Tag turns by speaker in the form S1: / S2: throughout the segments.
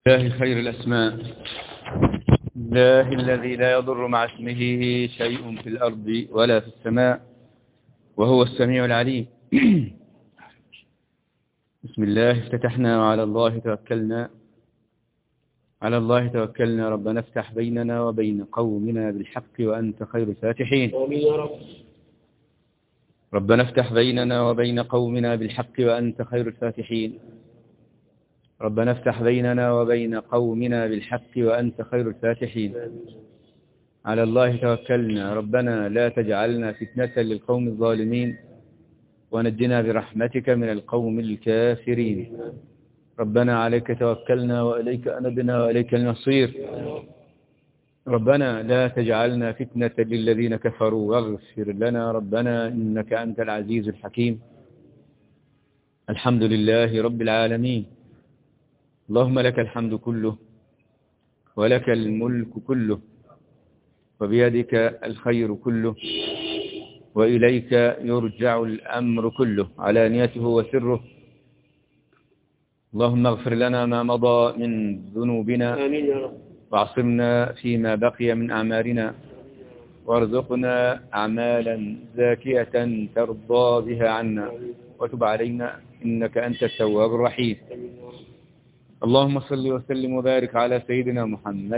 S1: الله خير الأسماء الله الذي لا يضر مع اسمه شيء في الأرض ولا في السماء وهو السميع العليم بسم الله افتتحنا وعلى الله توكلنا على الله توكلنا ربنا افتح بيننا وبين قومنا بالحق وأنت خير الفاتحين ربنا افتح بيننا وبين قومنا بالحق وأنت خير الفاتحين ربنا افتح بيننا وبين قومنا بالحق وأنت خير الفاتحين على الله توكلنا ربنا لا تجعلنا فتنة للقوم الظالمين ونجنا برحمتك من القوم الكافرين ربنا عليك توكلنا وإليك أنبنا وإليك المصير ربنا لا تجعلنا فتنة للذين كفروا واغفر لنا ربنا إنك أنت العزيز الحكيم الحمد لله رب العالمين اللهم لك الحمد كله ولك الملك كله وبيدك الخير كله وإليك يرجع الأمر كله علانيته وسره اللهم اغفر لنا ما مضى من ذنوبنا
S2: آمين يا رب
S1: واعصمنا فيما بقي من أعمالنا وارزقنا أعمالا زاكية ترضى بها عنا وتب علينا إنك أنت التواب الرحيم اللهم صل وسلم وبارك على سيدنا محمد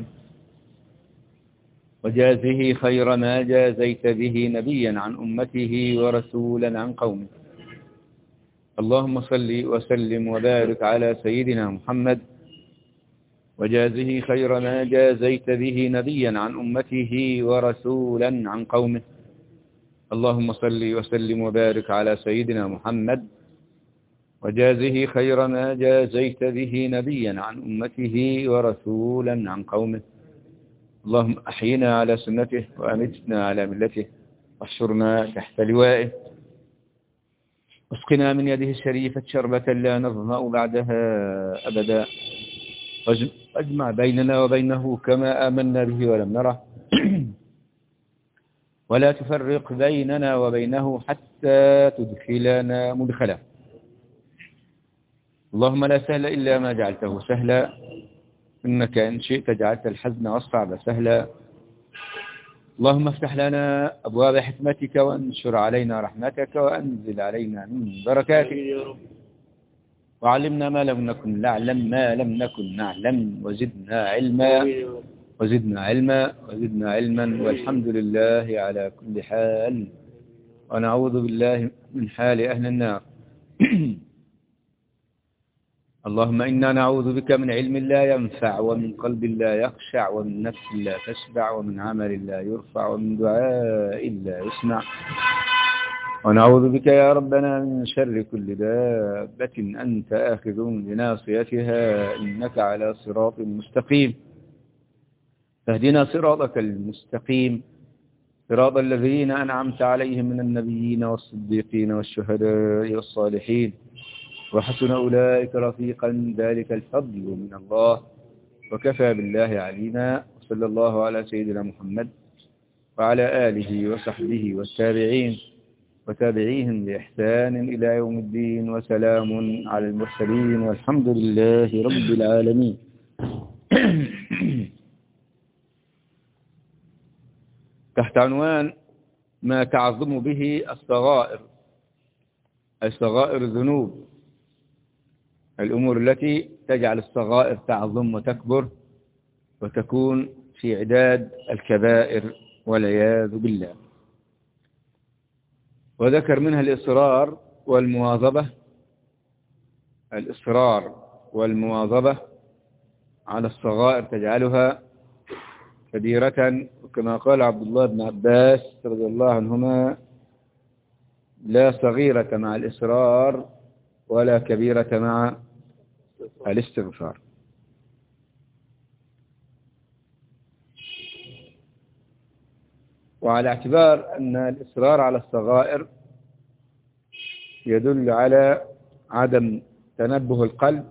S1: وجازه خير ما جازيت به نبيا عن أمته ورسولا عن قومه اللهم صل وسلم وبارك على سيدنا محمد وجازه خير ما جازيت به نبيا عن أمته ورسولا عن قومه اللهم صل وسلم وبارك على سيدنا محمد وجازه خير ما جازيت به نبيا عن أمته ورسولا عن قومه اللهم أحينا على سنته وأمتنا على ملته واحشرنا تحت لوائه واسقنا من يده الشريفة شربة لا نظمأ بعدها أبدا واجمع بيننا وبينه كما آمنا به ولم نره ولا تفرق بيننا وبينه حتى تدخلنا مدخلا اللهم لا سهل إلا ما جعلته سهلا إنك إن شئت جعلت الحزن والصعب سهلا اللهم افتح لنا أبواب حكمتك وانشر علينا رحمتك وأنزل علينا من بركاتك
S2: آمين يا رب
S1: وعلمنا ما لم نكن نعلم ما لم نكن نعلم وزدنا علما
S2: آمين يا رب
S1: وزدنا علما وزدنا علما والحمد لله على كل حال ونعوذ بالله من حال أهل النار اللهم إنا نعوذ بك من علم لا ينفع ومن قلب لا يخشع ومن نفس لا تشبع ومن عمل لا يرفع ومن دعاء لا يسمع ونعوذ بك يا ربنا من شر كل دابة أنت آخذ بناصيتها إنك على صراط مستقيم فاهدنا صراطك المستقيم صراط الذين أنعمت عليهم من النبيين والصديقين والشهداء والصالحين وحسن أولئك رفيقا ذلك الفضل من الله وكفى بالله عليما صلى الله على سيدنا محمد وعلى آله وصحبه والتابعين وتابعيهم بإحسان إلى يوم الدين وسلام على المرسلين والحمد لله رب العالمين تحت عنوان ما تعظم به الصغائر أي صغائر الذنوب الأمور التي تجعل الصغائر تعظم وتكبر وتكون في عداد الكبائر والعياذ بالله وذكر منها الإصرار والمواظبة الإصرار والمواظبة على الصغائر تجعلها كبيرة وكما قال عبد الله بن عباس رضي الله عنهما لا صغيرة مع الإصرار ولا كبيرة مع الاستغفار وعلى اعتبار أن الإصرار على الصغائر يدل على عدم تنبه القلب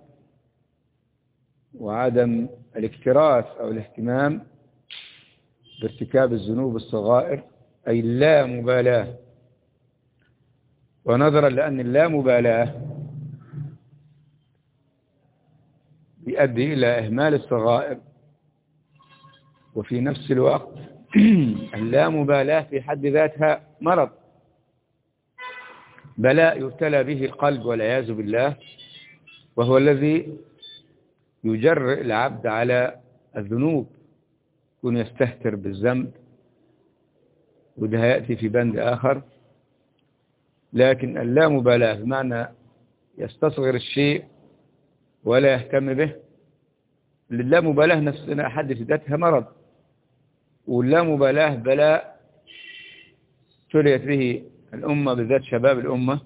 S1: وعدم الاكتراث أو الاهتمام بارتكاب الذنوب الصغائر أي لا مبالاة ونظرا لأن اللامبالاة يؤدي إلى إهمال الصغائر وفي نفس الوقت اللامبالاة في حد ذاتها مرض بلاء يبتلى به القلب والعياذ بالله وهو الذي يجرئ العبد على الذنوب يكون يستهتر بالذنب وده يأتي في بند آخر لكن اللامبالاة بمعنى يستصغر الشيء ولا يهتم به اللامبالاة نفسنا حد في ذاتها مرض واللامبالاة بلاء ابتليت به الأمة بالذات شباب الأمة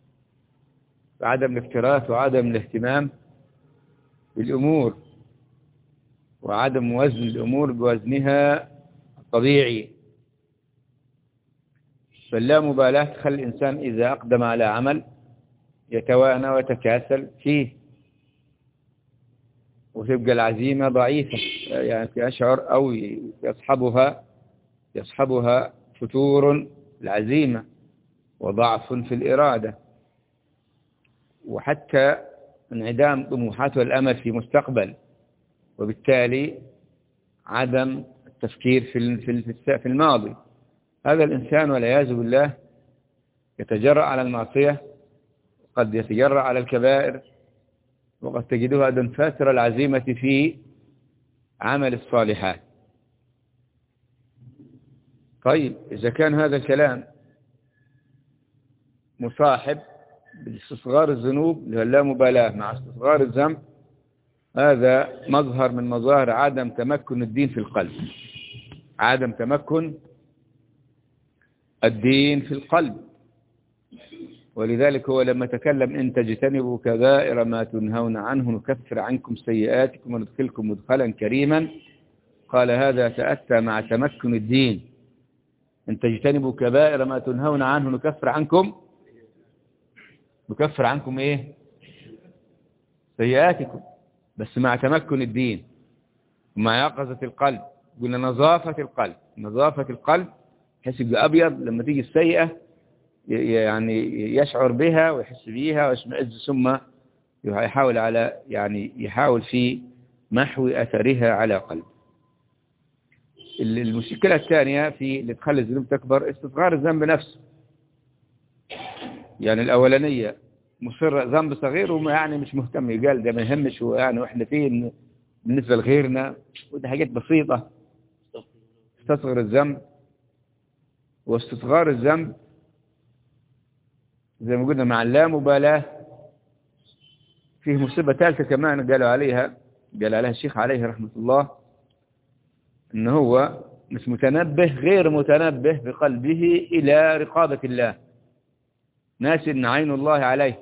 S1: بعدم الاكتراث وعدم الاهتمام بالأمور وعدم وزن الأمور بوزنها الطبيعي فاللامبالاة تخلي الإنسان إذا أقدم على عمل يتوانى ويتكاسل فيه وتبقى العزيمة ضعيفة يعني يشعر أو يصحبها يصحبها فتور العزيمة وضعف في الإرادة وحتى انعدام طموحات والأمل في مستقبل وبالتالي عدم التفكير في في الماضي هذا الإنسان والعياذ بالله يتجرأ على المعصية قد يتجرأ على الكبائر وقد تجدها دنفاتر العزيمة في عمل الصالحات طيب إذا كان هذا الكلام مصاحب باستصغار الذنوب اللي هو اللامبالاة مع استصغار الذنب هذا مظهر من مظاهر عدم تمكن الدين في القلب عدم تمكن الدين في القلب ولذلك هو لما تكلم إن تجتنبوا كبائر ما تنهون عنه نكفر عنكم سيئاتكم وندخلكم مدخلا كريما قال هذا تأتى مع تمكن الدين إن تجتنبوا كبائر ما تنهون عنه نكفر عنكم نكفر عنكم إيه سيئاتكم بس مع تمكن الدين ومع يقظة القلب قلنا نظافة القلب نظافة القلب حيث يبقى أبيض لما تيجي السيئة يعني يشعر بها ويحس بيها ويشمئز ثم يحاول على يعني يحاول في محو أثرها على قلب المشكلة الثانية في اللي تخلي الذنوب تكبر استصغار الذنب نفسه يعني الأولانية مصر ذنب صغير وما يعني مش مهتم قال ده ما يهمش يعني واحنا فين بالنسبة لغيرنا وده حاجات بسيطة استصغر الذنب واستصغار الذنب زي ما قلنا مع اللامبالاة فيه مصيبة ثالثة كمان قالوا عليها قال عليها الشيخ عليه رحمة الله ان هو مش متنبه غير متنبه بقلبه إلى رقابة الله ناس إن عين الله عليه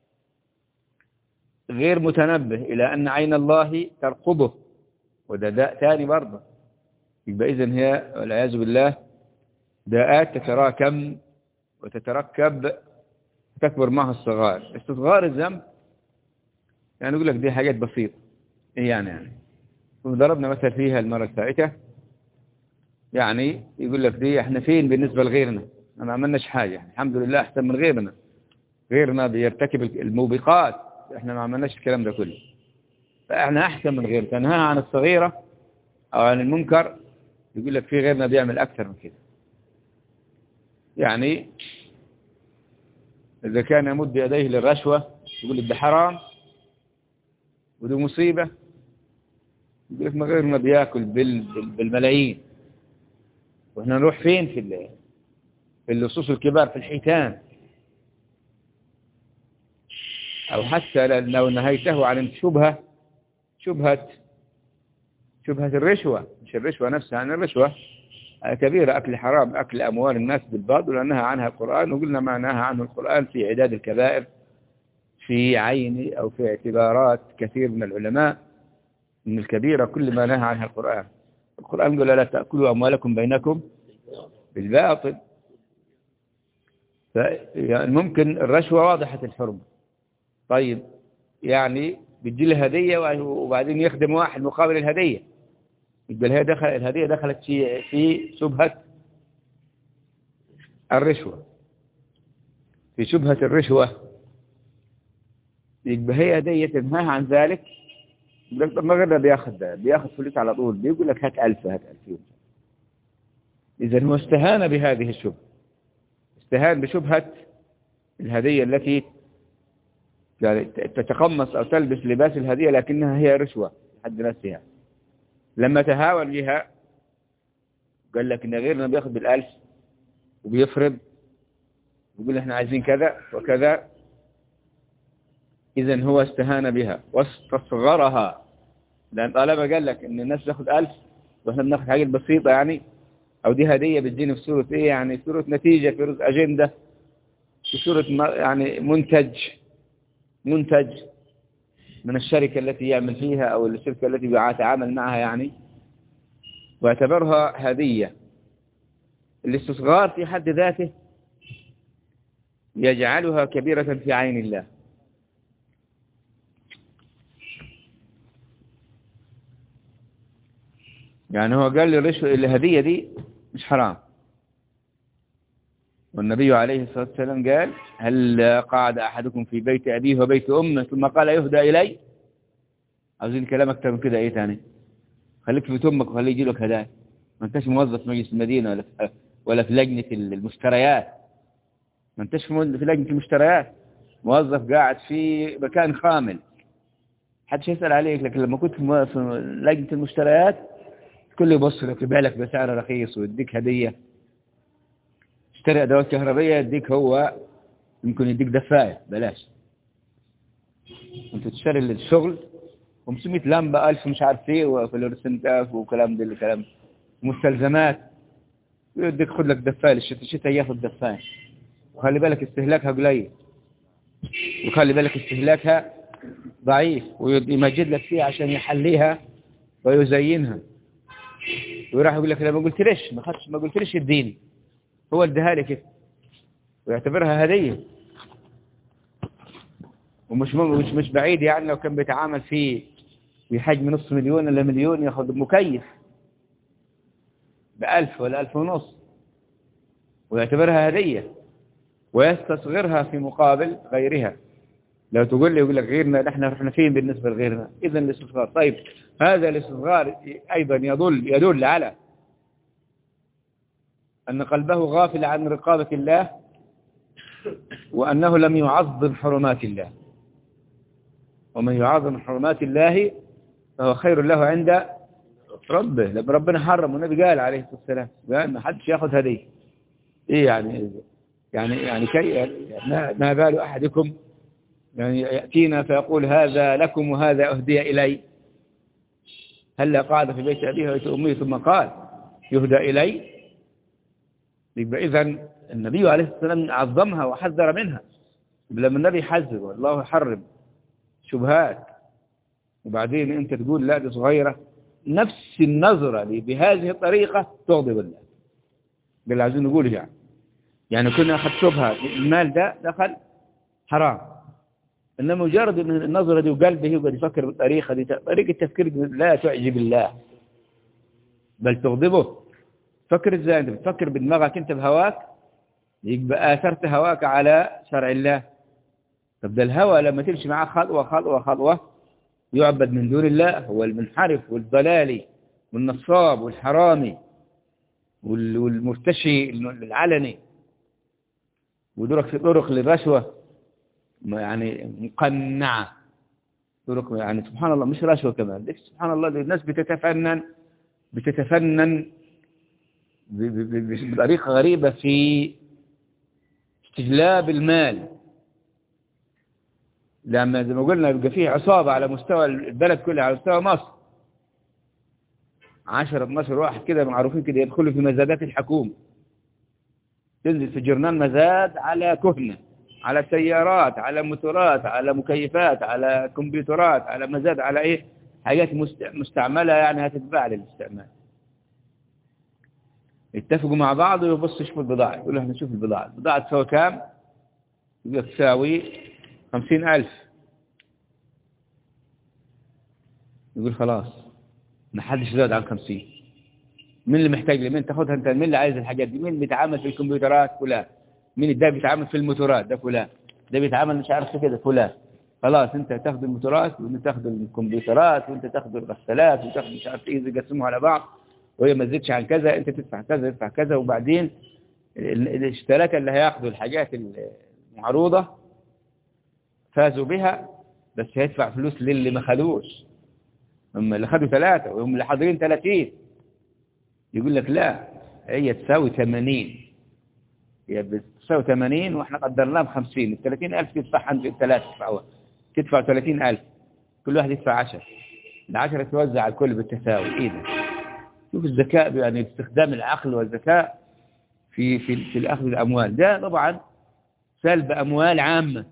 S1: غير متنبه إلى أن عين الله ترقبه وده داء ثاني برضه يبقى إذن هي والعياذ بالله داءات تتراكم وتتركب تكبر معها الصغار استصغار الذنب يعني يقول لك دي حاجات بسيطة إيه يعني يعني وضربنا مثل فيها المرة الفائتة يعني يقول لك دي احنا فين بالنسبة لغيرنا ما عملناش حاجة الحمد لله احسن من غيرنا غيرنا بيرتكب الموبقات احنا ما عملناش الكلام ده كله فاحنا احسن من غيرنا تنهى عن الصغيرة او عن المنكر يقول لك في غيرنا بيعمل اكثر من كده يعني إذا كان يمد يديه للرشوة يقول لك ده حرام ودي مصيبة يقول لك ما غيرنا بياكل بالملايين واحنا نروح فين في في اللصوص الكبار في الحيتان أو حتى لو نهيته عن شبهة شبهة شبهة الرشوة مش الرشوة نفسها عن الرشوة كبيرة أكل حرام أكل أموال الناس بالباطل ونهى عنها القرآن وقلنا ما نهى عنه القرآن في عداد الكبائر في عين أو في اعتبارات كثير من العلماء من الكبيرة كل ما نهى عنها القرآن القرآن قال لا تأكلوا أموالكم بينكم بالباطل يعني ممكن الرشوة واضحة الحرمة طيب يعني بيدي له هدية وبعدين يخدم واحد مقابل الهدية يبقى الهدية دخل الهدية دخلت في في شبهة الرشوة في شبهة الرشوة يبقى هي هدية تنهاها عن ذلك يقول لك طب ما غيرنا بياخد ده بياخد فلوس على طول بيقول لك هات ألف هات ألفين إذا هو استهان بهذه الشبهة استهان بشبهة الهدية التي يعني تتقمص أو تلبس لباس الهدية لكنها هي رشوة حد نفسها لما تهاون بها قال لك إن غيرنا بياخد بالألف وبيفرض ويقول احنا عايزين كذا وكذا إذا هو استهان بها واستصغرها لأن طالما قال لك إن الناس تاخد ألف وإحنا بناخد حاجات بسيطة يعني أو دي هدية بتجيني في صورة إيه يعني في صورة نتيجة في صورة أجندة في صورة يعني منتج منتج من الشركة التي يعمل فيها أو الشركة التي يتعامل معها يعني واعتبرها هدية الاستصغار في حد ذاته يجعلها كبيرة في عين الله يعني هو قال لي الرشوة الهدية دي مش حرام والنبي عليه الصلاة والسلام قال هل قعد أحدكم في بيت أبيه وبيت أمه ثم قال يهدى إلي عاوزين كلام أكتر من كده إيه تاني خليك في بيت أمك وخليه يجي لك هدايا ما انتش موظف مجلس المدينة ولا في ولا في لجنة المشتريات ما انتش في لجنة المشتريات موظف قاعد في مكان خامل حدش يسأل عليك لكن لما كنت في لجنة المشتريات كل يبص لك بالك بسعر رخيص ويديك هدية اشتري أدوات كهربية يديك هو يمكن يديك دفاية بلاش انت تشتري الشغل 500 لمبة 1000 مش عارف ايه وفلورسنتات وكلام ده الكلام مستلزمات ويديك خد لك دفاية للشتاء الشتاء ياخد دفاية وخلي بالك استهلاكها قليل وخلي بالك استهلاكها ضعيف ويمجد لك فيها عشان يحليها ويزينها ويروح يقول لك لا ما قلت ليش ما خدش ما قلت ليش اديني هو اداها لي كده ويعتبرها هدية ومش مش مش بعيد يعني لو كان بيتعامل في في حجم نص مليون ولا مليون ياخذ مكيف بألف ولا ألف ونص ويعتبرها هدية ويستصغرها في مقابل غيرها لو تقول لي يقول لك غيرنا نحن احنا فين بالنسبة لغيرنا إذا الاستثمار طيب هذا الاستثمار أيضا يدل يدل على أن قلبه غافل عن رقابة الله وأنه لم يعظم حرمات الله ومن يعظم حرمات الله فهو خير له عند ربه لما ربنا حرم والنبي قال عليه الصلاة والسلام قال ما حدش ياخذ هديه ايه يعني يعني يعني كي ما بال احدكم يعني يأتينا فيقول هذا لكم وهذا أهدي إلي هل قعد في بيت أبيه وبيت أمه ثم قال يهدى إلي يبقى إذن النبي عليه الصلاة والسلام عظمها وحذر منها لما النبي حذر والله حرم شبهات وبعدين أنت تقول لا دي صغيرة نفس النظرة لي بهذه الطريقة تغضب الله بالله عايزين نقول يعني يعني كنا أخذ شبهة المال ده دخل حرام إنما مجرد أن النظرة دي وقلبه يقعد يفكر بالطريقة دي طريقة تفكير لا تعجب الله بل تغضبه فكر ازاي انت بتفكر بدماغك انت بهواك يبقى اثرت هواك على شرع الله طب ده الهوى لما تمشي معاه خطوة خطوة خطوة يعبد من دون الله هو المنحرف والضلالي والنصاب والحرامي والمرتشي العلني ودرك في طرق للرشوة يعني مقنعة طرق يعني سبحان الله مش رشوة كمان سبحان الله الناس بتتفنن بتتفنن بطريقة غريبة في استجلاب المال لما زي ما قلنا يبقى فيه عصابة على مستوى البلد كله على مستوى مصر 10 12 واحد كده معروفين كده يدخلوا في مزادات الحكومة تنزل في جرنان مزاد على كهنة على سيارات على موتورات على مكيفات على كمبيوترات على مزاد على ايه حاجات مستعملة يعني هتتباع للاستعمال اتفقوا مع بعض ويبص يشوفوا البضاعة يقول له نشوف البضاعة البضاعة تساوي كام يقول تساوي خمسين ألف يقول خلاص ما حدش زاد عن خمسين مين اللي محتاج لي مين تاخدها انت مين اللي عايز الحاجات دي مين بيتعامل في الكمبيوترات فلان مين ده بيتعامل في الموتورات ده فلان ده بيتعامل مش عارف كده فلان خلاص انت تاخذ الموتورات وانت تاخذ الكمبيوترات وانت تاخذ الغسالات وتاخذ مش عارف ايه يقسموا على بعض وهي ما تزيدش عن كذا انت تدفع كذا تدفع كذا وبعدين الاشتراك اللي هياخدوا الحاجات المعروضة فازوا بها بس هيدفع فلوس للي ما خدوش هم اللي خدوا ثلاثة وهم اللي حاضرين ثلاثين يقول لك لا هي تساوي ثمانين هي بتساوي ثمانين واحنا قدرناها بخمسين الثلاثين ألف تدفع عند الثلاثة تدفعوها تدفع ثلاثين ألف كل واحد يدفع عشر العشرة توزع على الكل بالتساوي ايه ده شوف الذكاء يعني استخدام العقل والذكاء في في في الأخذ الأموال ده طبعا سلب أموال عامة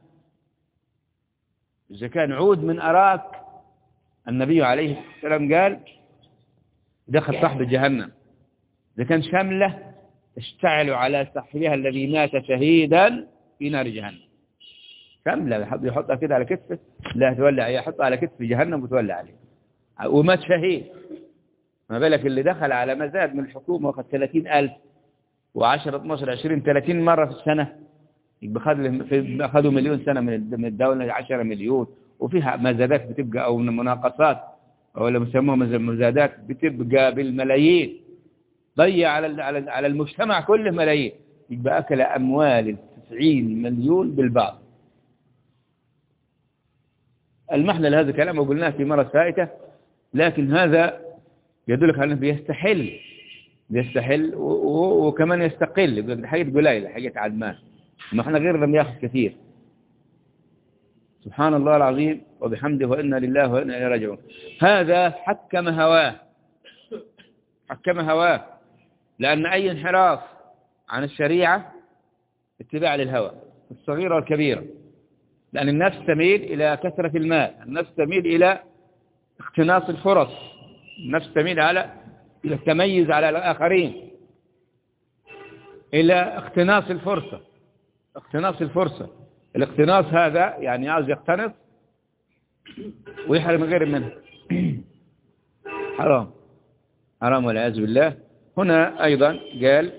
S1: إذا كان عود من أراك النبي عليه السلام قال دخل صاحب جهنم إذا كان شملة تشتعل على صاحبها الذي مات شهيدا في نار جهنم شملة يحطها كده على كتفه لا تولع يحطها على كتف جهنم وتولع عليه ومات شهيد ما بالك اللي دخل على مزاد من الحكومة وقد 30 ألف و10 12 20 30 مرة في السنة يبقى خدوا مليون سنة من الدولة 10 مليون وفيها مزادات بتبقى أو مناقصات أو اللي بيسموها مزادات بتبقى بالملايين ضيع على على على المجتمع كله ملايين يبقى أكل أموال 90 مليون بالبعض المحنة لهذا الكلام وقلناه في مرة فائتة لكن هذا يدلك على أنه بيستحل بيستحل وكمان يستقل يقول حاجة قليلة حاجة عدمان ما احنا غير لم ياخذ كثير سبحان الله العظيم وبحمده وإنا لله وإنا إليه راجعون هذا حكم هواه حكم هواه لأن أي انحراف عن الشريعة اتباع للهوى الصغيرة والكبيرة لأن النفس تميل إلى كثرة المال النفس تميل إلى اقتناص الفرص النفس تميل على إلى التميز على الآخرين إلى اقتناص الفرصة اقتناص الفرصة الاقتناص هذا يعني عاوز يقتنص ويحرم غير منه حرام حرام والعياذ بالله هنا أيضا قال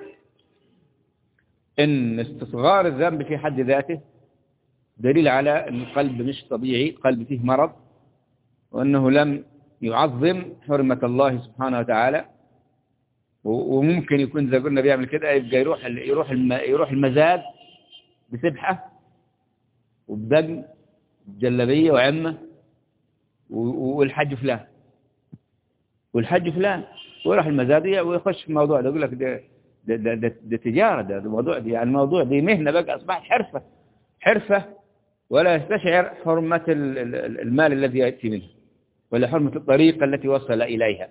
S1: إن استصغار الذنب في حد ذاته دليل على أن القلب مش طبيعي قلب فيه مرض وأنه لم يعظم حرمة الله سبحانه وتعالى وممكن يكون زي قلنا بيعمل كده يبقى يروح يروح يروح المزاد بسبحة وبدقن جلبية وعمة والحج فلان والحج فلان ويروح المزادية ويخش في الموضوع ده يقول لك ده ده, ده, ده, ده تجارة ده, ده موضوع دي يعني موضوع دي مهنة بقى أصبحت حرفة حرفة ولا يستشعر حرمة المال الذي يأتي منه ولا حرمة الطريقة التي وصل إليها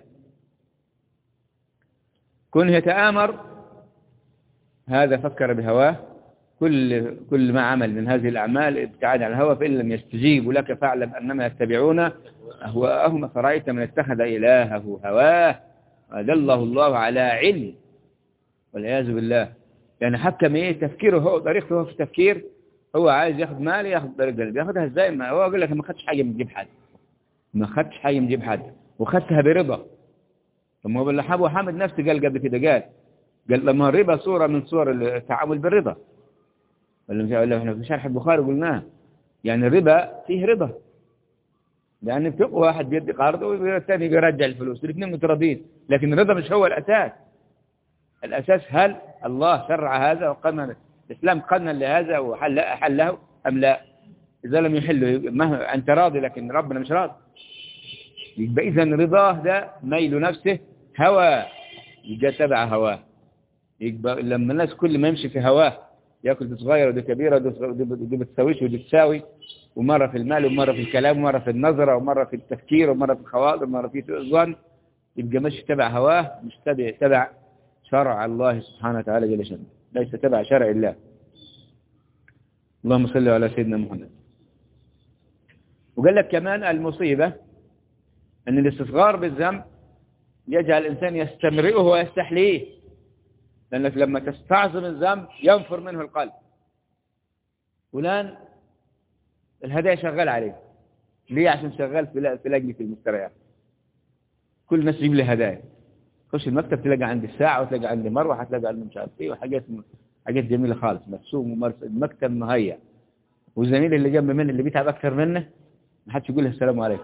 S1: كن يتآمر هذا فكر بهواه كل كل ما عمل من هذه الأعمال ابتعاد عن الهوى فإن لم يستجيبوا لك فاعلم أنما يتبعون أهواءهم فرأيت من اتخذ إلهه هواه أدله الله على علم والعياذ بالله يعني حكم ايه تفكيره هو طريقته هو في التفكير هو عايز ياخذ مال ياخذ طريق قلبي ياخذها ازاي ما هو يقول لك ما خدش حاجه من جيب حد ما خدش حاجه من جيب حد وخدتها برضا ثم هو ابو حامد نفسه قال قبل كده قال قال لما الربا صوره من صور التعامل بالرضا ولا احنا في شرح البخاري قلناها يعني الربا فيه رضا لأن في واحد بيدي قرض والثاني بيرجع الفلوس الاثنين متراضين لكن الرضا مش هو الأساس الأساس هل الله شرع هذا وقنن الإسلام قنن لهذا وحل حله أم لا إذا لم يحله ما أنت راضي لكن ربنا مش راضي يبقى إذا رضاه ده ميل نفسه هوى يبقى تبع هواه يبقى لما الناس كل ما يمشي في هواه ياكل دي صغيره ودي كبيره ودي بتساويش ودي تساوي ومره في المال ومره في الكلام ومره في النظره ومره في التفكير ومره في الخواطر ومره في الظن يبقى مش تبع هواه مش تبع تبع شرع الله سبحانه وتعالى جل شانه ليس تبع شرع الله اللهم صل على سيدنا محمد وقال لك كمان المصيبة أن الاستصغار بالذنب يجعل الإنسان يستمرئه ويستحليه لأنك لما تستعظم الذنب ينفر منه القلب فلان الهدايا شغال عليه ليه عشان شغال في في لجنة المشتريات كل الناس تجيب لي هدايا خش المكتب تلاقي عندي الساعة وتلاقي عندي مروحة تلاقي عندي مش عارف ايه وحاجات حاجات جميلة خالص مرسوم ومرسوم المكتب مهيأ والزميل اللي جنب منه اللي بيتعب أكثر منه ما حدش يقول له السلام عليكم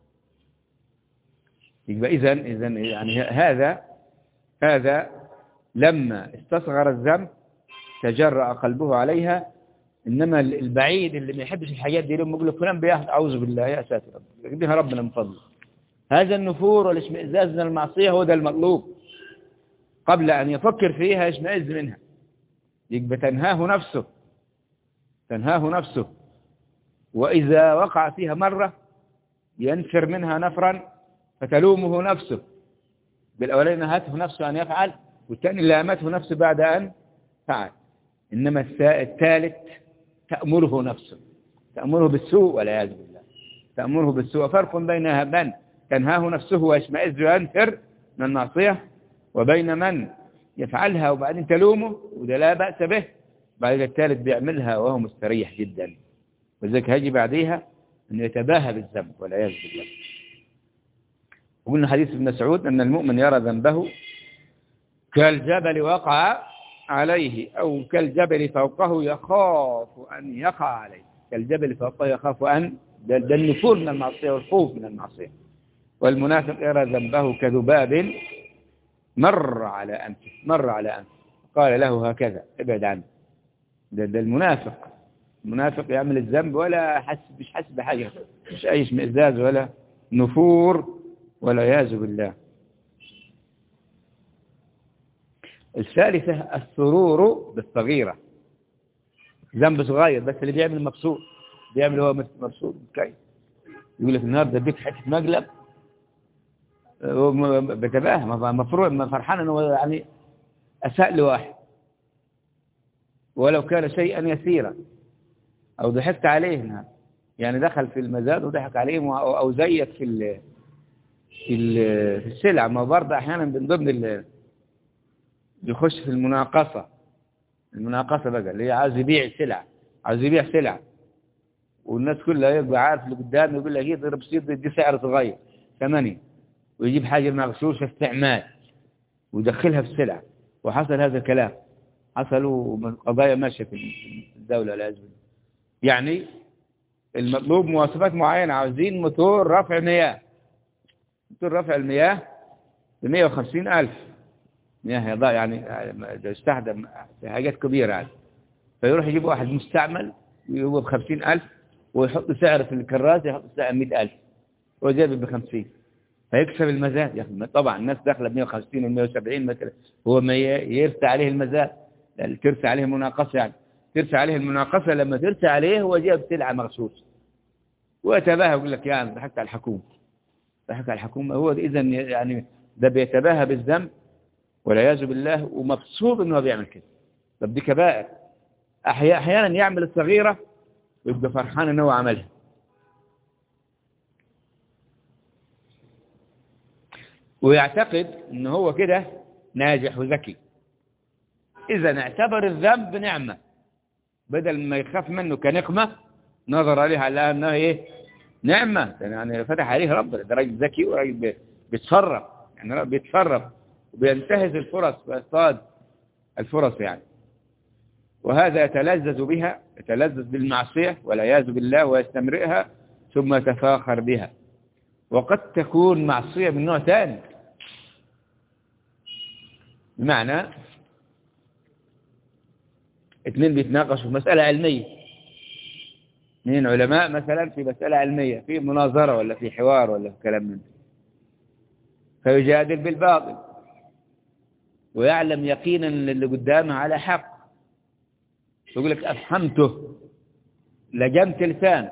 S1: يبقى إذا إذا يعني هذا هذا لما استصغر الذنب تجرأ قلبه عليها إنما البعيد اللي ما يحبش الحاجات دي لما يقول له فلان بياخد أعوذ بالله يا ساتر يقدمها ربنا من فضله هذا النفور والاشمئزاز من المعصية هو ده المطلوب قبل أن يفكر فيها يشمئز منها يبقى تنهاه نفسه تنهاه نفسه وإذا وقع فيها مرة ينفر منها نفرا فتلومه نفسه بالأولين نهته نفسه أن يفعل والثاني لامته نفسه بعد أن فعل إنما الثالث تأمره نفسه تأمره بالسوء والعياذ بالله تأمره بالسوء فرق بين من تنهاه نفسه ويشمئز وينفر من المعصية وبين من يفعلها وبعدين تلومه وده لا بأس به بعد الثالث بيعملها وهو مستريح جدا وذلك هيجي بعديها أنه يتباهى بالذنب والعياذ بالله وقلنا حديث ابن مسعود أن المؤمن يرى ذنبه كالجبل وقع عليه أو كالجبل فوقه يخاف أن يقع عليه كالجبل فوقه يخاف أن ده, ده النفور من المعصية والخوف من المعصية والمنافق يرى ذنبه كذباب مر على أنفه مر على أنفه قال له هكذا ابعد عنه ده, ده المنافق المنافق يعمل الذنب ولا حس مش حس بحاجة مش أي اشمئزاز ولا نفور ولا ياز بالله الثالثة السرور بالصغيرة ذنب صغير بس اللي بيعمل مبسوط بيعمل هو مبسوط كيف يقول لك النهارده اديك حته مقلب بتباهى مفروض فرحان انه يعني اساء لواحد ولو كان شيئا يسيرا او ضحكت عليه يعني دخل في المزاد وضحك عليه او زيك في في السلع ما برضه احيانا من ضمن يخش في المناقصة المناقصة بقى اللي هي عاوز يبيع سلع عاوز يبيع سلع والناس كلها يبقى عارف اللي قدامه يقول لك يضرب سيد دي سعر صغير ثمانية ويجيب حاجة مغشوشة استعمال ويدخلها في السلع وحصل هذا الكلام حصلوا قضايا ماشية في الدولة العزبة يعني المطلوب مواصفات معينة عاوزين موتور رفع مياه موتور رفع المياه ب 150 ألف مياه يضاء يعني استخدم في حاجات كبيرة يعني فيروح يجيب واحد مستعمل وهو بخمسين ألف ويحط سعر في الكراسة يحط سعر مئة ألف وجاب بخمسين فيكسب المزاد يا أخي طبعا الناس داخله ب 150 و 170 مثلا هو ما يرسى عليه المزاد ترسى عليه المناقصة يعني ترسى عليه المناقصة لما ترسى عليه هو جاب سلعة مغشوش ويتباهى يقول لك يا أنا ضحكت على الحكومة ضحك على الحكومة هو إذا يعني ده بيتباهى بالذنب والعياذ بالله ومبسوط انه بيعمل كده طب دي كبائر احيانا يعمل الصغيرة ويبقى فرحان انه عملها ويعتقد ان هو كده ناجح وذكي اذا اعتبر الذنب نعمة بدل ما يخاف منه كنقمة نظر عليها على انها ايه نعمة يعني فتح عليه رب ده راجل ذكي وراجل بيتصرف يعني بيتصرف وبينتهز الفرص ويصطاد الفرص يعني وهذا يتلذذ بها يتلذذ بالمعصية والعياذ بالله ويستمرئها ثم يتفاخر بها وقد تكون معصية من نوع ثاني بمعنى اثنين بيتناقشوا في مسألة علمية اثنين علماء مثلا في مسألة علمية في مناظرة ولا في حوار ولا في كلام من فيجادل بالباطل ويعلم يقينا ان اللي قدامه على حق يقول لك افهمته لجمت لسانه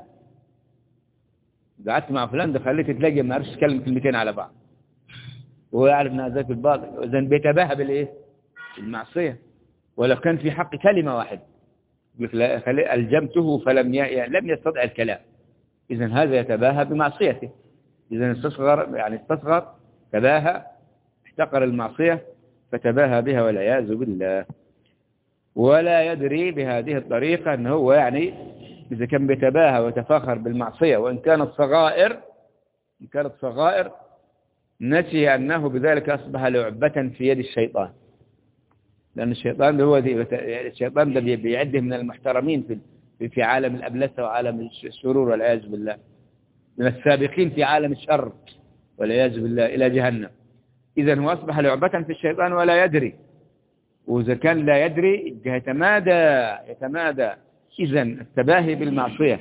S1: قعدت مع فلان ده خليته تلاقي ما عرفش يتكلم كلمتين على بعض وهو يعرف انها ذات الباطل اذا بيتباهى بالايه المعصيه ولو كان في حق كلمه واحده يقول لك الجمته فلم ي... لم يستطع الكلام اذا هذا يتباهى بمعصيته اذا استصغر يعني استصغر تباهى احتقر المعصيه فتباهى بها والعياذ بالله ولا يدري بهذه الطريقة أنه هو يعني إذا كان بيتباهى ويتفاخر بالمعصية وإن كانت صغائر إن كانت صغائر نسي أنه بذلك أصبح لعبة في يد الشيطان لأن الشيطان ده هو دي الشيطان ده بيعده من المحترمين في في في عالم الأبلسة وعالم الشرور والعياذ بالله من السابقين في عالم الشر والعياذ بالله إلى جهنم إذا هو أصبح لعبة في الشيطان ولا يدري وإذا كان لا يدري يتمادى يتمادى إذا التباهي بالمعصية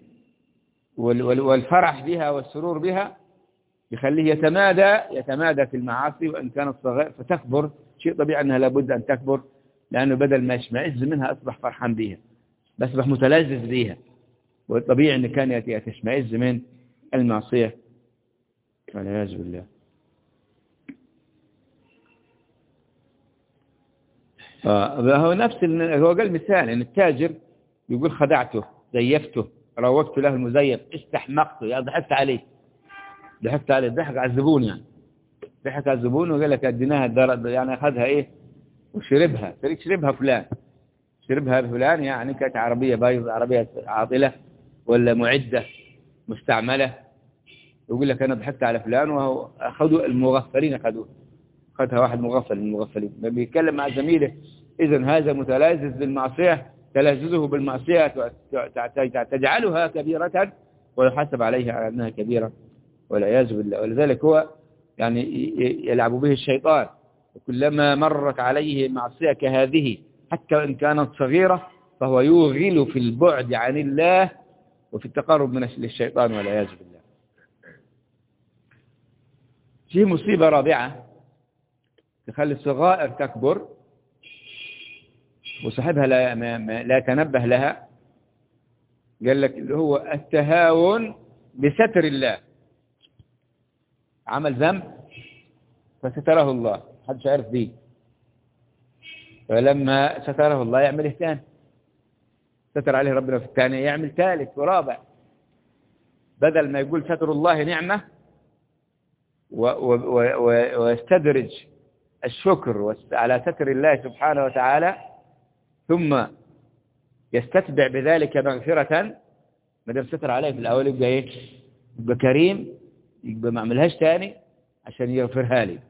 S1: والفرح بها والسرور بها يخليه يتمادى يتمادى في المعاصي وإن كانت صغيرة فتكبر شيء طبيعي أنها لابد أن تكبر لأنه بدل ما يشمئز منها أصبح فرحان بها أصبح متلذذ بها والطبيعي أن كان يتشمئز من المعصية والعياذ بالله هو نفس هو قال مثال ان التاجر يقول خدعته زيفته روجت له المزيف استحمقته يا ضحكت عليه ضحكت عليه ضحك على الزبون يعني ضحك على الزبون وقال لك اديناها يعني اخذها ايه وشربها شربها فلان شربها فلان يعني كانت عربية بايظة عربية عاطلة ولا معدة مستعملة يقول لك أنا ضحكت على فلان وهو أخذوا المغفلين أخذوه أخذها واحد مغفل من المغفلين بيتكلم مع زميله إذا هذا متلازز بالمعصية تلاززه بالمعصية تجعلها كبيرة ويحاسب عليها على أنها كبيرة والعياذ بالله ولذلك هو يعني يلعب به الشيطان وكلما مرت عليه معصية كهذه حتى وإن كانت صغيرة فهو يوغل في البعد عن الله وفي التقرب من الشيطان والعياذ بالله في مصيبة رابعة تخلي الصغائر تكبر وصاحبها لا, لا يتنبه لها قال لك اللي هو التهاون بستر الله عمل ذنب فستره الله حدش عارف بيه فلما ستره الله يعمل ثاني ستر عليه ربنا في الثانية يعمل ثالث ورابع بدل ما يقول ستر الله نعمة ويستدرج الشكر على ستر الله سبحانه وتعالى ثم يستتبع بذلك مغفرة ما دام ستر عليه في الأول يبقى إيه يبقى كريم يبقى ما عملهاش تاني عشان يغفرها لي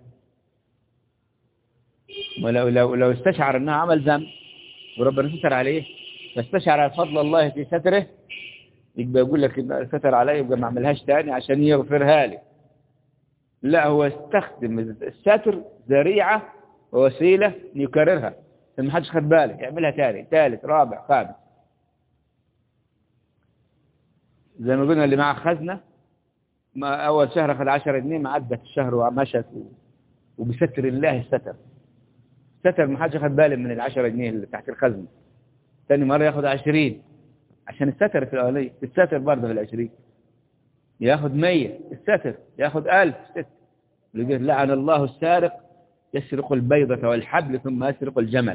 S1: ولو لو لو استشعر انها عمل ذنب وربنا ستر عليه فاستشعر فضل الله في ستره يبقى يقول لك ستر عليه يبقى ما عملهاش تاني عشان يغفرها لي لا هو استخدم الستر ذريعة ووسيلة يكررها ما حدش خد باله يعملها تاني ثالث رابع خامس زي ما قلنا اللي معاه خزنة ما أول شهر أخذ 10 جنيه ما عدت الشهر ومشت وبستر الله الستر ستر ما حدش خد باله من العشرة جنيه اللي تحت الخزنة ثاني مرة ياخد 20 عشان الستر في الأولية الستر برضه في العشرين ياخد 100 الستر ياخد 1000 ستر لعن الله السارق يسرق البيضة والحبل ثم يسرق الجمل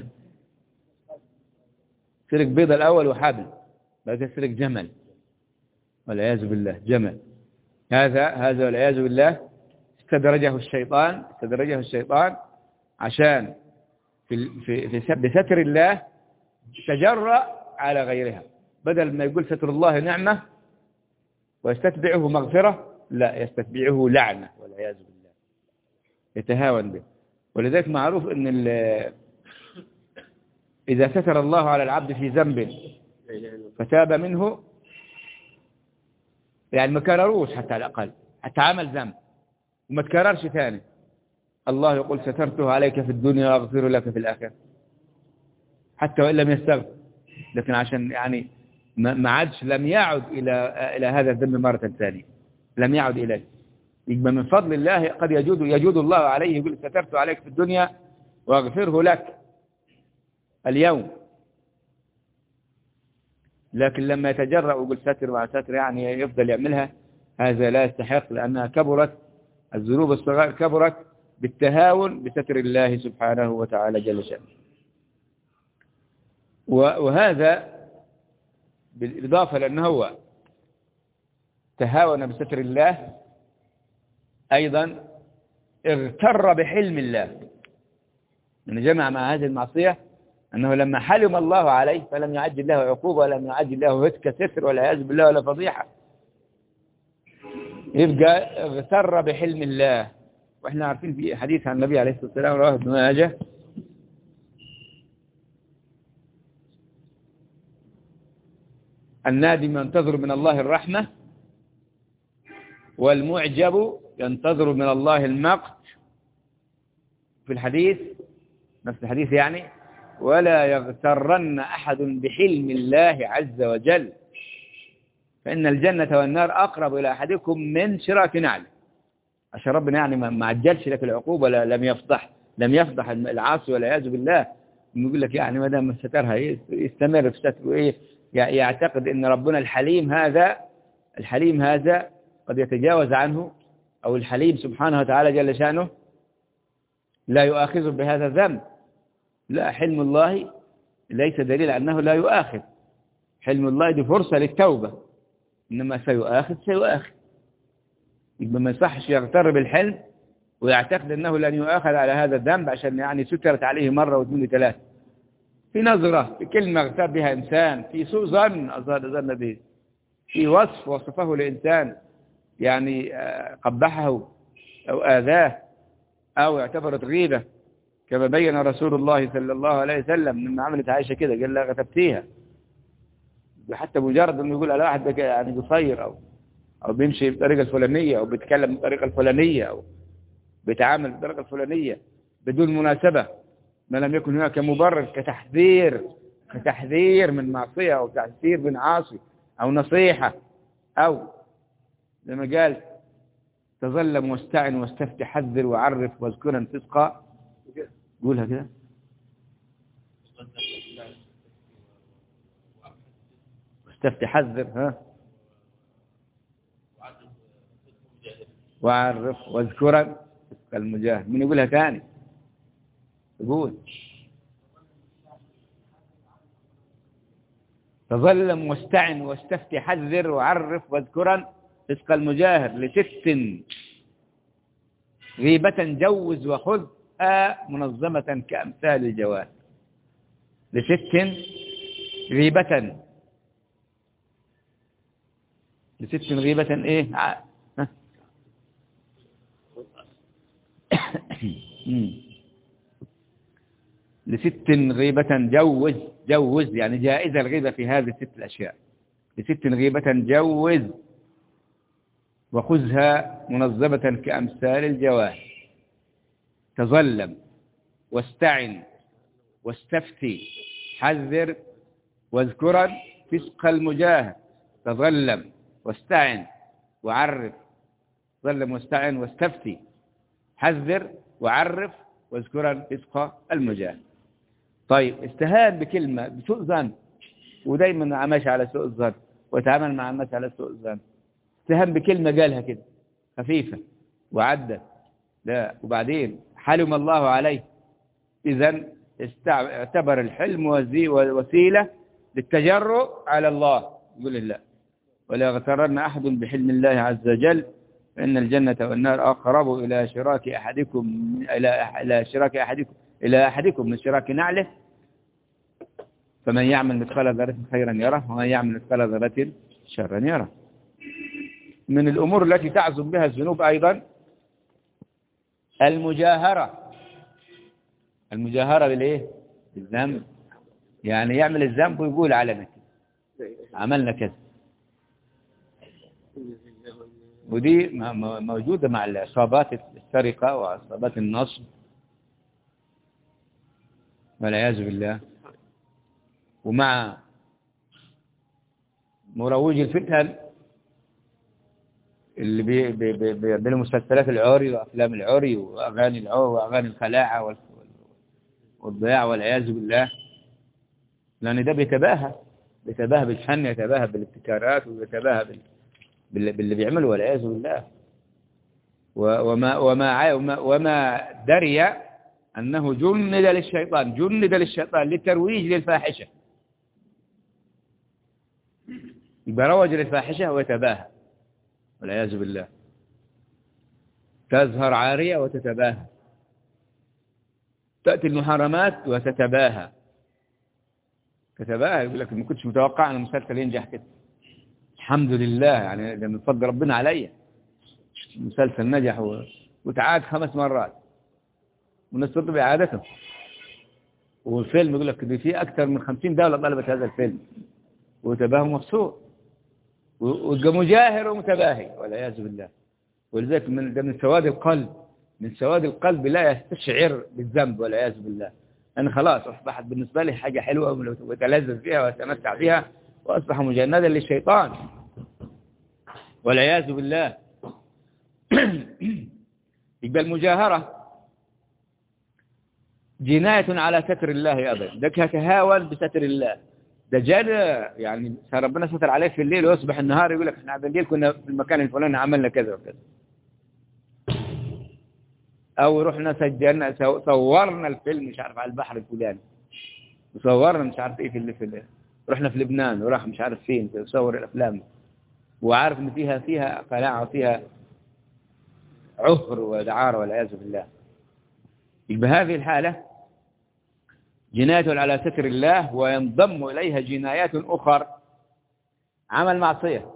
S1: سرق بيضة الأول وحبل بعد يسرق جمل والعياذ بالله جمل هذا هذا والعياذ بالله استدرجه الشيطان استدرجه الشيطان عشان في في في بستر الله تجرأ على غيرها بدل ما يقول ستر الله نعمة ويستتبعه مغفرة لا يستتبعه لعنة والعياذ بالله يتهاون به ولذلك معروف ان إذا ستر الله على العبد في ذنب فتاب منه يعني ما كرروش حتى على الأقل حتى عمل ذنب وما تكررش ثاني الله يقول سترته عليك في الدنيا وأغفر لك في الآخرة حتى وإن لم يستغفر لكن عشان يعني ما عادش لم يعد إلى إلى هذا الذنب مرة ثانية لم يعد إليه يبقى من فضل الله قد يجود يجود الله عليه يقول سترت عليك في الدنيا واغفره لك اليوم لكن لما يتجرأ ويقول ستر مع ستر يعني يفضل يعملها هذا لا يستحق لأنها كبرت الذنوب الصغيرة كبرت بالتهاون بستر الله سبحانه وتعالى جل شأنه وهذا بالإضافة لأنه هو تهاون بستر الله أيضا اغتر بحلم الله من جمع مع هذه المعصية أنه لما حلم الله عليه فلم يعجل له عقوبة ولم يعجل له هتك ستر والعياذ بالله ولا فضيحة يبقى اغتر بحلم الله واحنا عارفين في حديث عن النبي عليه الصلاة والسلام رواه ابن ماجه النادم ينتظر من الله الرحمة والمعجب ينتظر من الله المقت في الحديث نفس الحديث يعني ولا يغترن أحد بحلم الله عز وجل فإن الجنة والنار أقرب إلى أحدكم من شراك نعل عشان ربنا يعني ما عجلش لك العقوبة لم يفضح لم يفضح العاصي والعياذ بالله يقول لك يعني ما دام سترها يستمر في ستره ايه يعتقد ان ربنا الحليم هذا الحليم هذا قد يتجاوز عنه او الحليم سبحانه وتعالى جل شانه لا يؤاخذه بهذا الذنب لا حلم الله ليس دليل أنه لا يؤاخذ حلم الله دي فرصة للتوبة إنما سيؤاخذ سيؤاخذ يبقى ما يصحش يغتر بالحلم ويعتقد أنه لن يؤاخذ على هذا الذنب عشان يعني سترت عليه مرة واثنين وثلاثة في نظرة في كلمة اغتر بها إنسان في سوء ظن ظن به في وصف وصفه لإنسان يعني قبحه أو آذاه أو اعتبرت غيبة كما بين رسول الله صلى الله عليه وسلم لما عملت عائشة كده قال لها غتبتيها حتى مجرد انه يقول على واحد يعني قصير او او بيمشي بالطريقه الفلانيه او بيتكلم بالطريقه الفلانيه او بيتعامل بالطريقه الفلانيه بدون مناسبه ما لم يكن هناك مبرر كتحذير كتحذير من معصيه او تحذير من عاصي او نصيحه او زي ما قال تظلم واستعن واستفتي حذر وعرف واذكرا تسقى قولها كده واستفتي حذر ها وعرف واذكرا المجاهد من يقولها ثاني يقول تظلم واستعن واستفتي حذر وعرف واذكرا رزق المجاهر لست غيبة جوز وخذ منظمة كأمثال الجواد لست غيبة لست غيبة ايه لست غيبة جوز جوز يعني جائزة الغيبة في هذه الست الأشياء لست غيبة جوز وخذها منظمة كأمثال الجواهر تظلم واستعن واستفتي حذر واذكرا فسق المجاهد تظلم واستعن وعرف تظلم واستعن واستفتي حذر وعرف واذكرا فسق المجاهد طيب استهان بكلمة بسوء ظن ودايما ماشي على سوء الظن ويتعامل مع الناس على سوء الظن استهان بكلمة قالها كده خفيفة وعدت لا وبعدين حلم الله عليه إذا اعتبر الحلم وسيلة للتجرؤ على الله يقول الله ولا يغترن أحد بحلم الله عز وجل فإن الجنة والنار أقرب إلى شراك أحدكم إلى إلى شراك أحدكم إلى أحدكم من شراك نعله فمن يعمل مثقال ذرة خيرا يره ومن يعمل مثقال ذرة شرا يره من الأمور التي تعزم بها الذنوب أيضا المجاهرة المجاهرة بالإيه بالذنب يعني يعمل الذنب ويقول علنا كده عملنا كذا ودي موجودة مع العصابات السرقة وعصابات النصب والعياذ بالله ومع مروج الفتن اللي بيعملوا مسلسلات العري وافلام العري واغاني العري واغاني الخلاعه والضياع والعياذ بالله لان ده بيتباهى بيتباهى بالفن يتباهى بالابتكارات ويتباهى بال... باللي بيعمله والعياذ بالله وما وما وما, وما دري انه جند للشيطان جند للشيطان للترويج للفاحشه يبقى روج للفاحشه ويتباهى والعياذ بالله تظهر عارية وتتباهى تأتي المحرمات وتتباهى تتباهى يقول لك ما كنتش متوقع ان المسلسل ينجح كده الحمد لله يعني من فضل ربنا عليا المسلسل نجح و... وتعاد خمس مرات والناس تطلب اعادته والفيلم يقول لك في اكثر من خمسين دولة طلبت هذا الفيلم وتباهى مبسوط ويبقى مجاهر ومتباهي والعياذ بالله ولذلك من ده من سواد القلب من سواد القلب لا يستشعر بالذنب والعياذ بالله أنا خلاص أصبحت بالنسبة لي حاجة حلوة وتلذذ فيها وأتمتع بها وأصبح مجندا للشيطان والعياذ بالله يبقى المجاهرة جناية على ستر الله أبدا ده تهاون بستر الله ده جال يعني ربنا ستر عليه في الليل ويصبح النهار يقول لك احنا بالليل كنا في المكان الفلاني عملنا كذا وكذا او رحنا سجلنا صورنا الفيلم مش عارف على البحر الفلاني وصورنا مش عارف ايه في اللي في اللي. رحنا في لبنان وراح مش عارف فين تصور الافلام وعارف ان فيها فيها قناعه وفيها عهر ودعارة والعياذ بالله بهذه الحالة جناية على ستر الله وينضم إليها جنايات أخر عمل معصية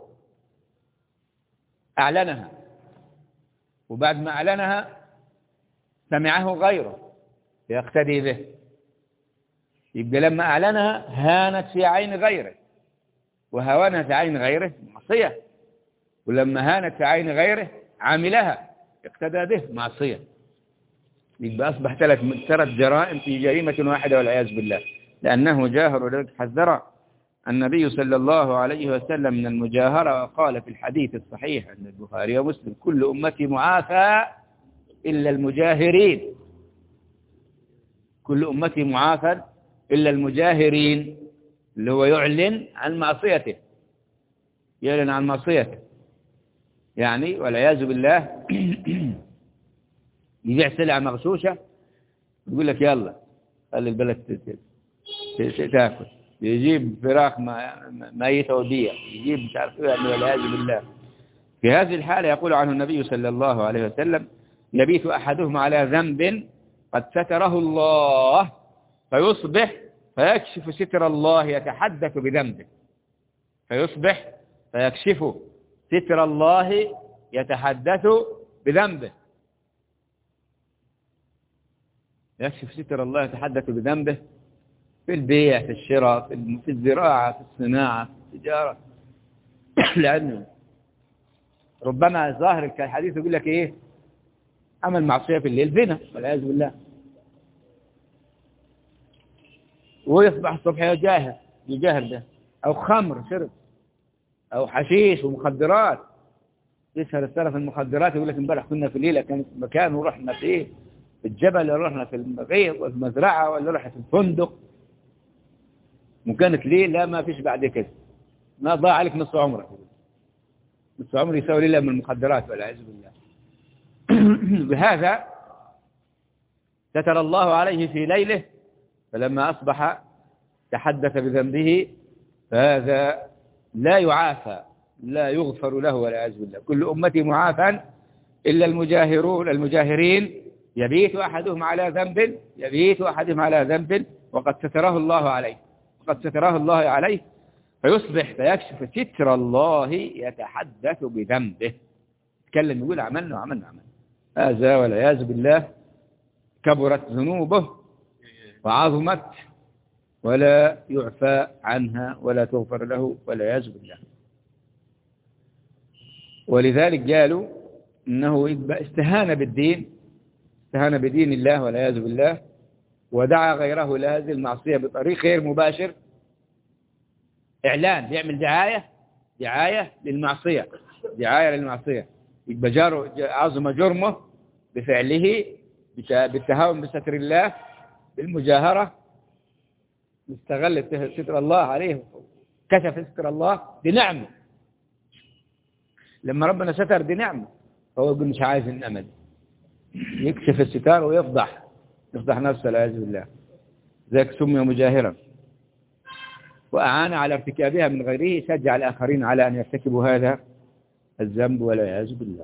S1: أعلنها وبعد ما أعلنها سمعه غيره يقتدي به يبقى لما أعلنها هانت في عين غيره وهوانها في عين غيره معصية ولما هانت في عين غيره عملها اقتدى به معصية يبقى أصبح ثلاث ثلاث جرائم في جريمة واحدة والعياذ بالله لأنه جاهر ولذلك حذر النبي صلى الله عليه وسلم من المجاهرة وقال في الحديث الصحيح عند البخاري ومسلم كل أمتي معافى إلا المجاهرين كل أمتي معافى إلا المجاهرين اللي هو يعلن عن معصيته يعلن عن معصيته يعني والعياذ بالله يبيع سلعة مغشوشة يقول لك يلا خلي البلد تاكل يجيب فراخ ميتة وبيع يجيب مش عارف ايه يعني والعياذ بالله في هذه الحالة يقول عنه النبي صلى الله عليه وسلم يبيت أحدهم على ذنب قد ستره الله فيصبح فيكشف ستر الله يتحدث بذنبه فيصبح فيكشف ستر الله يتحدث بذنبه يكشف ستر الله يتحدث بذنبه في البيع في الشراء في الزراعة في الصناعة في التجارة لأنه ربما ظاهر الحديث يقول لك إيه عمل معصية في الليل زنا والعياذ بالله ويصبح الصبح يجاهر يجاهر ده أو خمر شرب أو حشيش ومخدرات يسهر السنة في المخدرات يقول لك امبارح كنا في ليلة كانت في مكان ورحنا في ايه في الجبل ولا رحنا في الغيط ولا المزرعة ولا رحنا في الفندق وكانت ليلة ما فيش بعد كده ما ضاع عليك نصف عمرك نصف عمر يساوي ليلة من المخدرات والعياذ بالله بهذا ستر الله عليه في ليله فلما أصبح تحدث بذنبه فهذا لا يعافى لا يغفر له والعياذ بالله كل أمتي معافى إلا المجاهرون المجاهرين يبيت أحدهم على ذنب يبيت أحدهم على ذنب وقد ستره الله عليه وقد ستره الله عليه فيصبح فيكشف ستر الله يتحدث بذنبه يتكلم يقول عملنا وعملنا عملنا هذا والعياذ بالله كبرت ذنوبه وعظمت ولا يعفى عنها ولا تغفر له والعياذ بالله ولذلك قالوا انه استهان بالدين استهان بدين الله والعياذ بالله ودعا غيره لهذه المعصية بطريق غير مباشر إعلان بيعمل دعاية دعاية للمعصية دعاية للمعصية يبقى جاره عظم جرمه بفعله بالتهاون بستر الله بالمجاهرة استغل ستر الله عليه كشف ستر الله بنعمه لما ربنا ستر بنعمه فهو يقول مش عايز الأمل يكشف الستار ويفضح يفضح نفسه والعياذ بالله ذاك سمي مجاهرا وأعان على ارتكابها من غيره شجع الآخرين على أن يرتكبوا هذا الذنب والعياذ بالله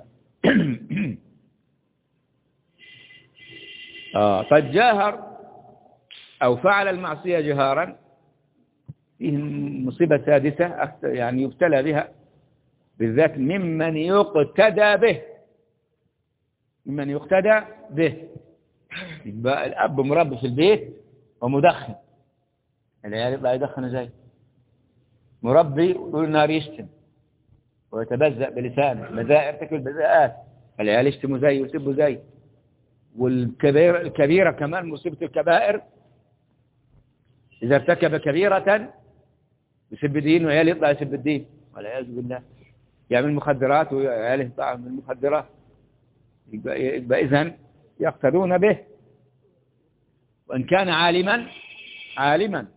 S1: آه فالجاهر أو فعل المعصية جهارا فيه مصيبة سادسة يعني يبتلى بها بالذات ممن يقتدى به ممن يقتدى به يبقى الأب مربي في البيت ومدخن العيال يطلع يدخن ازاي مربي طول النهار يشتم ويتبذأ بلسانه بذاء يرتكب بذاءات العيال يشتموا زي ويسبوا زي والكبير الكبيرة كمان مصيبة الكبائر إذا ارتكب كبيرة يسب الدين وعيال يطلع يسب الدين والعياذ بالله يعمل مخدرات وعياله يطلع من المخدرات يبقى, يبقى إذن يقتدون به وإن كان عالما عالما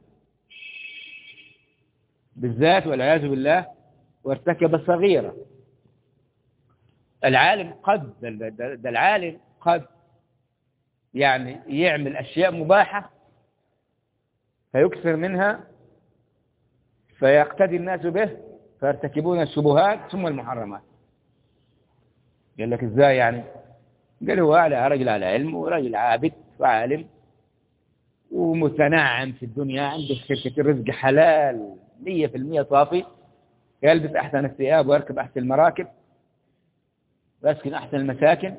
S1: بالذات والعياذ بالله وارتكب صغيرة العالم قد ده العالم قد يعني يعمل أشياء مباحة فيكثر منها فيقتدي الناس به فيرتكبون الشبهات ثم المحرمات قال لك ازاي يعني قال هو على رجل على علم ورجل عابد وعالم ومتنعم في الدنيا عنده شركة الرزق حلال مية في المية صافي يلبس أحسن الثياب ويركب أحسن المراكب ويسكن أحسن المساكن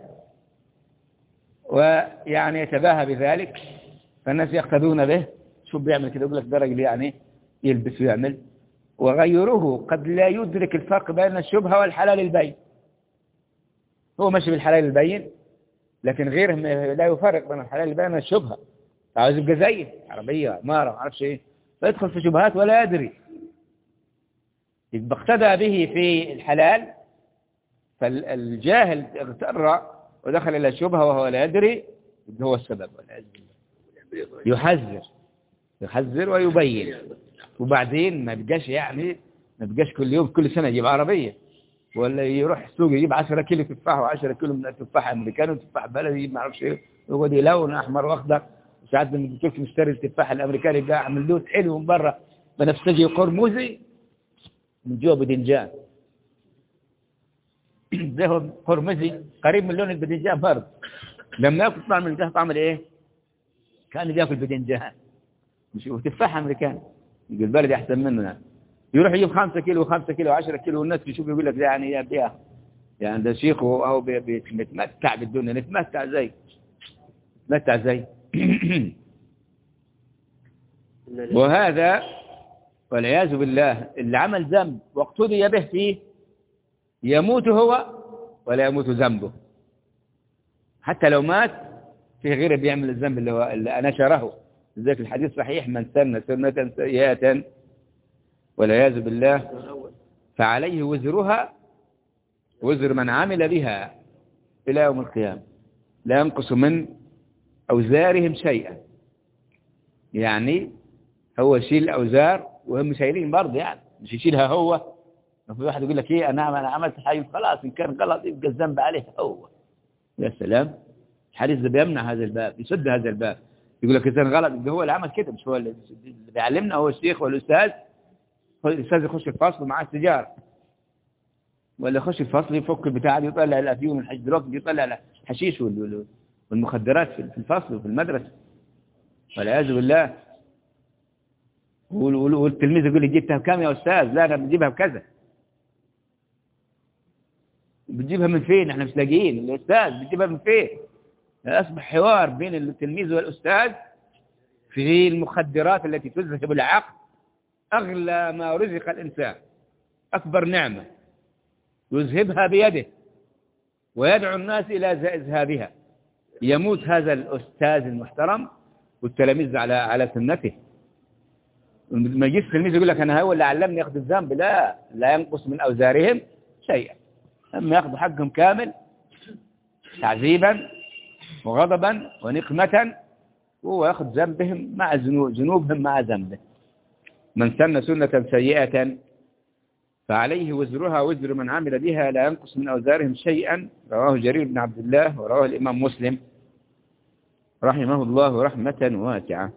S1: ويعني يتباهى بذلك فالناس يقتدون به شو بيعمل كده يقول لك ده راجل يعني يلبس ويعمل وغيره قد لا يدرك الفرق بين الشبهة والحلال البين هو ماشي بالحلال البين لكن غيره لا يفرق بين الحلال البين والشبهة عاوز يبقى زيه عربية عمارة ما اعرفش ايه فيدخل في شبهات ولا يدري يبقى اقتدى به في الحلال فالجاهل اغتر ودخل إلى الشبهة وهو لا يدري هو السبب والعياذ بالله يحذر يحذر ويبين وبعدين ما بقاش يعني ما بقاش كل يوم كل سنة يجيب عربية ولا يروح السوق يجيب 10 كيلو تفاح و10 كيلو من التفاح الامريكاني وتفاح بلدي ما اعرفش ايه يقعد يلون احمر واخضر ساعات من كيف مشتري التفاح الامريكاني يبقى عامل لون حلو من بره بنفسجي قرمزي من جوا بدنجان ده هو قرمزي قريب من لون البدنجان برضه لما ياكل طعم من طعم الايه كان بياكل بدنجان مش وتفاح امريكاني يقول البلد احسن مننا يروح يجيب 5 كيلو 5 كيلو 10 كيلو والناس يشوف يقول لك يعني يا بيها يعني ده شيخ او بيتمتع بالدنيا نتمتع زي نتمتع زي وهذا والعياذ بالله اللي عمل ذنب واقتدي به فيه يموت هو ولا يموت ذنبه حتى لو مات في غيره بيعمل الذنب اللي هو اللي نشره ذلك الحديث صحيح من سن سنة سيئة والعياذ بالله فعليه وزرها وزر من عمل بها إلى يوم القيامة لا ينقص من أوزارهم شيئا يعني هو يشيل الأوزار وهم شايلين برضه يعني مش يشيلها هو في واحد يقول لك ايه انا انا عملت حاجه خلاص ان كان غلط يبقى الذنب عليه هو يا سلام الحديث ده بيمنع هذا الباب يسد هذا الباب يقول لك اذا غلط يبقى هو اللي عمل كده مش هو اللي بيعلمنا هو الشيخ والاستاذ الاستاذ يخش الفصل ومعاه السيجاره ولا يخش الفصل يفك البتاع دي يطلع الافيون من الحشدروك يطلع الحشيش والمخدرات في الفصل وفي المدرسه والعياذ بالله والتلميذ يقول لي جبتها بكام يا استاذ لا انا بجيبها بكذا بتجيبها من فين احنا مش لاقيين الاستاذ بتجيبها من فين اصبح حوار بين التلميذ والاستاذ في المخدرات التي تذهب العقل اغلى ما رزق الانسان اكبر نعمه يذهبها بيده ويدعو الناس الى اذهابها يموت هذا الاستاذ المحترم والتلاميذ على على سنته ما يجيش التلميذ يقول لك انا هو اللي علمني اخذ الذنب لا لا ينقص من اوزارهم شيئا اما ياخذوا حقهم كامل تعذيبا وغضبا ونقمة وهو ياخذ ذنبهم مع ذنوبهم مع ذنبه من سن سنة سيئة فعليه وزرها وزر من عمل بها لا ينقص من أوزارهم شيئا رواه جرير بن عبد الله ورواه الإمام مسلم رحمه الله رحمة واسعة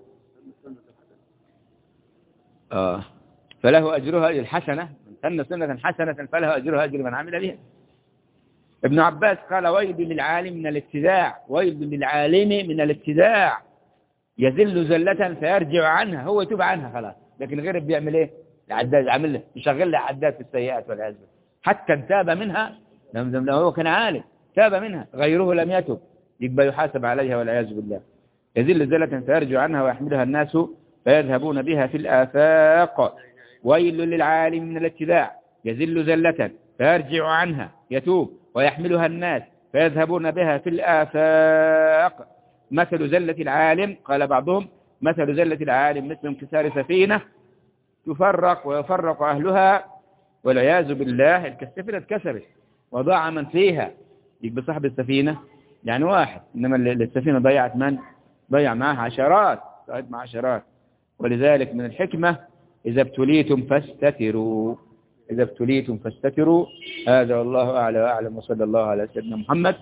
S1: آه فله أجرها الحسنة من سن سنة حسنة فله أجرها أجر من عمل بها ابن عباس قال ويل للعالم من الابتداع ويل للعالم من الابتداع يذل زلة فيرجع عنها هو يتوب عنها خلاص لكن غيره بيعمل ايه العداد عامل له يشغل له عداد في السيئات والعياذ حتى تاب منها لم هو كان عالم تاب منها غيره لم يتب يبقى يحاسب عليها والعياذ بالله يذل زلة فيرجع عنها ويحملها الناس فيذهبون بها في الآفاق ويل للعالم من الابتداع يذل زلة فيرجع عنها يتوب ويحملها الناس فيذهبون بها في الآفاق مثل زلة العالم قال بعضهم مثل زلة العالم مثل انكسار سفينة تفرق ويفرق أهلها والعياذ بالله السفينة اتكسرت وضاع من فيها يبقى صاحب السفينة يعني واحد إنما السفينة ضيعت من ضيع معها عشرات ضيعت مع عشرات ولذلك من الحكمة إذا ابتليتم فاستتروا إذا ابتليتم فاستتروا هذا والله أعلى وأعلم وصلى الله على سيدنا محمد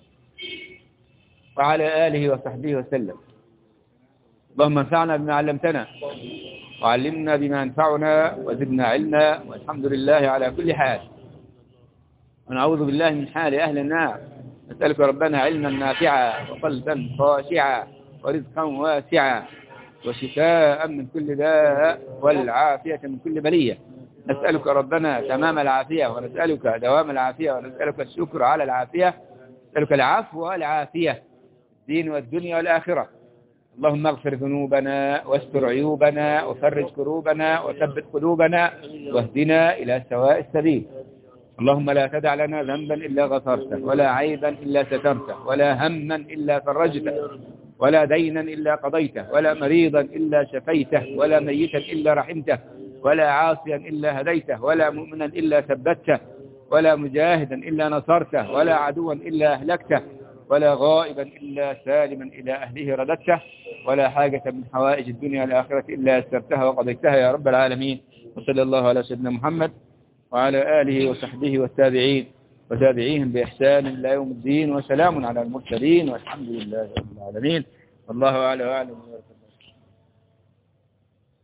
S1: وعلى آله وصحبه وسلم اللهم انفعنا بما علمتنا وعلمنا بما ينفعنا وزدنا علما والحمد لله على كل حال ونعوذ بالله من حال أهل النار نسألك ربنا علما نافعا وقلبا خاشعا ورزقا واسعا وشفاء من كل داء والعافية من كل بلية نسألك ربنا تمام العافية ونسألك دوام العافية ونسألك الشكر على العافية نسألك العفو والعافية الدين والدنيا والآخرة اللهم اغفر ذنوبنا واستر عيوبنا وفرج كروبنا وثبت قلوبنا واهدنا إلى سواء السبيل اللهم لا تدع لنا ذنبا إلا غفرته ولا عيبا إلا سترته ولا هما إلا فرجته ولا دينا إلا قضيته ولا مريضا إلا شفيته ولا ميتا إلا رحمته ولا عاصيا إلا هديته ولا مؤمنا إلا ثبته ولا مجاهدا إلا نصرته ولا عدوا إلا أهلكته ولا غائبا إلا سالما إلى أهله رددته ولا حاجة من حوائج الدنيا والآخرة إلا يسرتها وقضيتها يا رب العالمين وصلى الله على سيدنا محمد وعلى آله وصحبه والتابعين وتابعيهم بإحسان إلى يوم الدين وسلام على المرسلين والحمد لله رب العالمين والله أعلى وأعلم